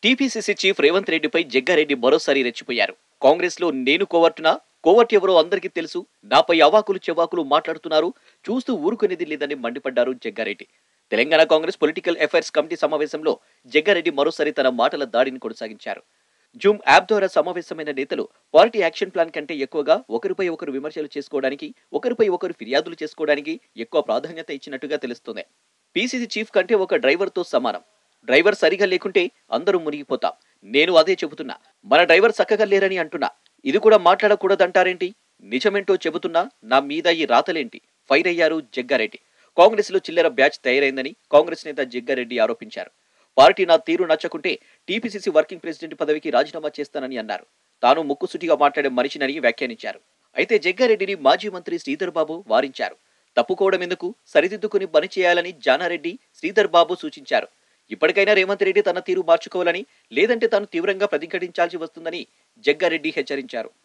TPCC chief Revanth రెడ్డిపై జగ్గారెడ్డి మరోసారి రెచ్చిపోయారు కాంగ్రెస్ లో నేను కోవర్టునా కోవర్ట్ ఎవరో అందరికీ తెలుసు నాపై అవాకులు చెవాకులు మాట్లాడుతున్నారు చూస్తూ ఊరుకునేది లేదని మండిపడ్డారు Jaggareddy Telangana Congress political affairs committee సమావేశంలో జగ్గారెడ్డి మరోసారి తన మాటల దాడిని కొనసాగించారు జూమ్ యాప్ ద్వారా సమావేశమైన నేతలు పార్టీ యాక్షన్ ప్లాన్ కంటే ఎక్కువగా ఒకరిపై ఒకరు విమర్శలు చేసుకోవడానికి ఒకరిపై ఒకరు ఫిర్యాదులు చేసుకోవడానికి ఎక్కువ ప్రాధాన్యత ఇచ్చినట్టుగా తెలుస్తుంది పీసీసీ చీఫ్ కంటే ఒక డ్రైవర్తో సమానం డ్రైవర్ సరిగా లేకుంటే అందరూ మునిగిపోతాం నేను అదే చెబుతున్నా మన డ్రైవర్ చక్కగా లేరని అంటున్నా ఇది కూడా మాట్లాడకూడదంటారేంటి నిజమేంటో చెబుతున్నా నా మీద ఈ రాతలేంటి ఫైర్ అయ్యారు జగ్గారెడ్డి కాంగ్రెస్ లో చిల్లర బ్యాచ్ తయారైందని కాంగ్రెస్ నేత జగ్గారెడ్డి ఆరోపించారు పార్టీ నా తీరు నచ్చకుంటే టీపీసీసీ వర్కింగ్ ప్రెసిడెంట్ పదవికి రాజీనామా చేస్తానని అన్నారు తాను ముక్కుసూటిగా మాట్లాడే మనిషినని వ్యాఖ్యానించారు అయితే జగ్గారెడ్డిని మాజీ మంత్రి శ్రీధర్ బాబు వారించారు తప్పుకోవడం ఎందుకు సరిదిద్దుకుని పని చేయాలని జానారెడ్డి శ్రీధర్ బాబు సూచించారు ఇప్పటికైనా రేవంత్ రెడ్డి తన తీరు మార్చుకోవాలని లేదంటే తాను తీవ్రంగా ప్రతిఘటించాల్సి వస్తుందని జగ్గారెడ్డి హెచ్చరించారు